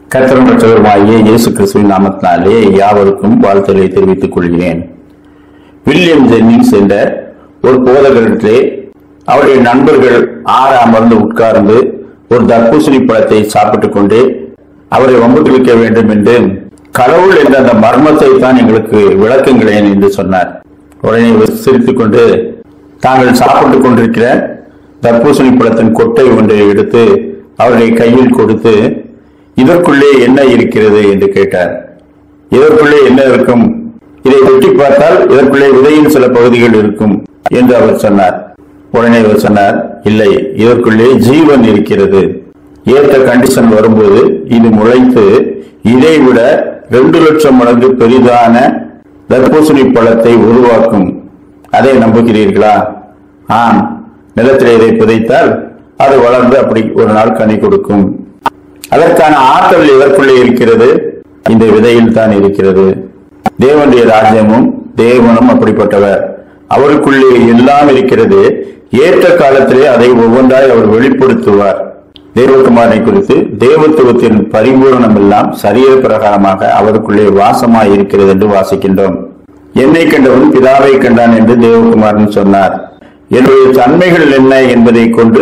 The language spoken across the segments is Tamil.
கர்த்தரும் ரட்சகருமாகிய இயேசு கிறிஸ்துவின் நாமத்தினாலே யாவருக்கும் வாழ்த்துக்களை தெரிவித்துக் கொள்கிறேன் வில்லியம் ஜென்னிங்ஸ் என்ற ஒரு போதகரிடத்திலே அவருடைய நண்பர்கள் ஆற அமர்ந்து உட்கார்ந்து ஒரு தர்பூசணி பழத்தை சாப்பிட்டுக் கொண்டு அவரை வம்புகளுக்க வேண்டும் என்று கடவுள் என்ற அந்த மர்மத்தை தான் எங்களுக்கு விளக்குங்களேன் என்று சொன்னார் உடனே இவர் சிரித்துக் கொண்டு தாங்கள் சாப்பிட்டுக் கொண்டிருக்கிற தர்பூசணி பழத்தின் கொட்டை ஒன்றை எடுத்து அவருடைய கையில் கொடுத்து இதற்குள்ளே என்ன இருக்கிறது என்று கேட்டார் இதற்குள்ளே என்ன இருக்கும் இதை வெட்டி பார்த்தால் இதற்குள்ளே விதையின் சில பகுதிகள் இருக்கும் என்று அவர் சொன்னார் உடனே அவர் சொன்னார் இல்லை இதற்குள்ளே ஜீவன் இருக்கிறது ஏற்ற கண்டிஷன் வரும்போது இது முளைத்து இதை விட ரெண்டு லட்சம் மடங்கு பெரிதான தர்பூசணி பழத்தை உருவாக்கும் அதை நம்புகிறீர்களா ஆம் நிலத்திலே இதை புதைத்தால் அது வளர்ந்து அப்படி ஒரு நாள் கனி கொடுக்கும் அதற்கான ஆற்றல் எதற்குள்ளே இருக்கிறது இந்த விதையில் தான் இருக்கிறது தேவனுடைய ராஜ்யமும் தேவனும் அப்படிப்பட்டவர் அவருக்குள்ளே எல்லாம் இருக்கிறது ஏற்ற காலத்திலே அதை ஒவ்வொன்றாய் அவர் வெளிப்படுத்துவார் தேவகுமாரனை குறித்து தேவத்துவத்தின் பரிபூரணம் எல்லாம் சரீர பிரகாரமாக அவருக்குள்ளே வாசமாய் இருக்கிறது என்று வாசிக்கின்றோம் என்னை கண்டவன் பிதாவை கண்டான் என்று தேவகுமாரன் சொன்னார் என்னுடைய தன்மைகள் என்ன என்பதை கொண்டு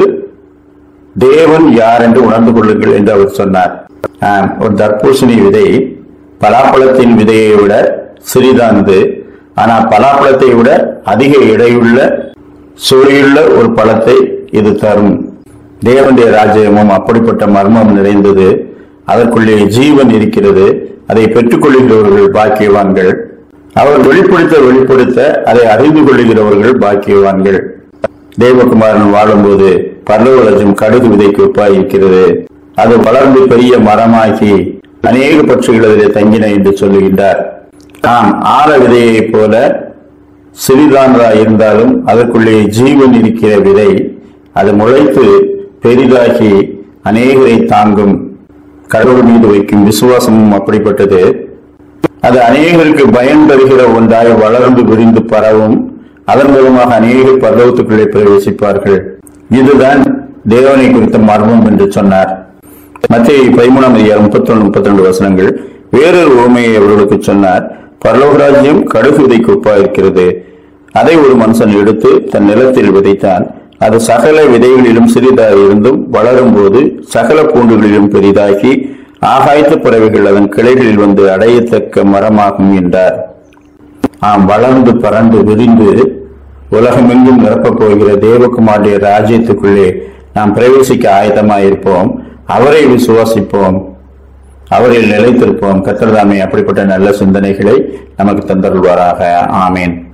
தேவன் யார் என்று உணர்ந்து கொள்ளுங்கள் என்று அவர் சொன்னார் ஆம், ஒரு தர்பூசணி விதை பலாப்பழத்தின் விதையை விட சிறிதானது ஆனால் பலாப்பழத்தை விட அதிக எடையுள்ள சுவையுள்ள ஒரு பழத்தை இது தரும் தேவனுடைய ராஜ்யமும் அப்படிப்பட்ட மர்மம் நிறைந்தது அதற்குள்ளே ஜீவன் இருக்கிறது அதை பெற்றுக்கொள்கிறவர்கள் பாக்கியவான்கள் அவர் வெளிப்படுத்த வெளிப்படுத்த அதை அறிந்து கொள்ளுகிறவர்கள் பாக்கியவான்கள் தேவகுமாரன் வாழும்போது பரலோகராஜ்யம் கடுகு விதைக்கு ஒப்பாய் இருக்கிறது அது வளர்ந்து பெரிய மரமாகி அநேக பட்சிகள் அதிலே தங்கின என்று சொல்லுகின்றார் ஆம் ஆற விதையைப் போல சிறிதானதா இருந்தாலும் அதற்குள்ளே ஜீவன் இருக்கிற விதை அது முளைத்து பெரிதாகி அநேகரை தாங்கும் கடவுள் மீது வைக்கும் விசுவாசமும் அப்படிப்பட்டது அது அநேகருக்கு பயன் தருகிற ஒன்றாய் வளர்ந்து விரிந்து பரவும் அதன் மூலமாக அநேகர் பரலோகத்துக்குள்ளே பிரவேசிப்பார்கள் இதுதான் தேவனை குறித்த மர்மம் என்று சொன்னார் மத்திய பதிமூணாம் அதிகாரம் முப்பத்தொன்னு முப்பத்தி ரெண்டு வசனங்கள் வேறொரு உண்மையை அவர்களுக்கு சொன்னார் பரலோகராஜ்யம் கடுகு விதைக்கு ஒப்பா இருக்கிறது அதை ஒரு மனுஷன் எடுத்து தன் நிலத்தில் விதைத்தான் அது சகல விதைகளிலும் சிறிதாக இருந்தும் வளரும் போது சகல பூண்டுகளிலும் பெரிதாகி ஆகாயத்து பறவைகள் அதன் கிளைகளில் வந்து அடையத்தக்க மரமாகும் என்றார் ஆம் வளர்ந்து பறந்து விரிந்து உலகமெங்கும் நிரப்பப் போகிற தேவகுமாருடைய ராஜ்யத்துக்குள்ளே நாம் பிரவேசிக்க ஆயத்தமாயிருப்போம் அவரை விசுவாசிப்போம் அவரில் நிலைத்திருப்போம் கத்திரதாமே அப்படிப்பட்ட நல்ல சிந்தனைகளை நமக்கு தந்தருள்வாராக ஆமேன்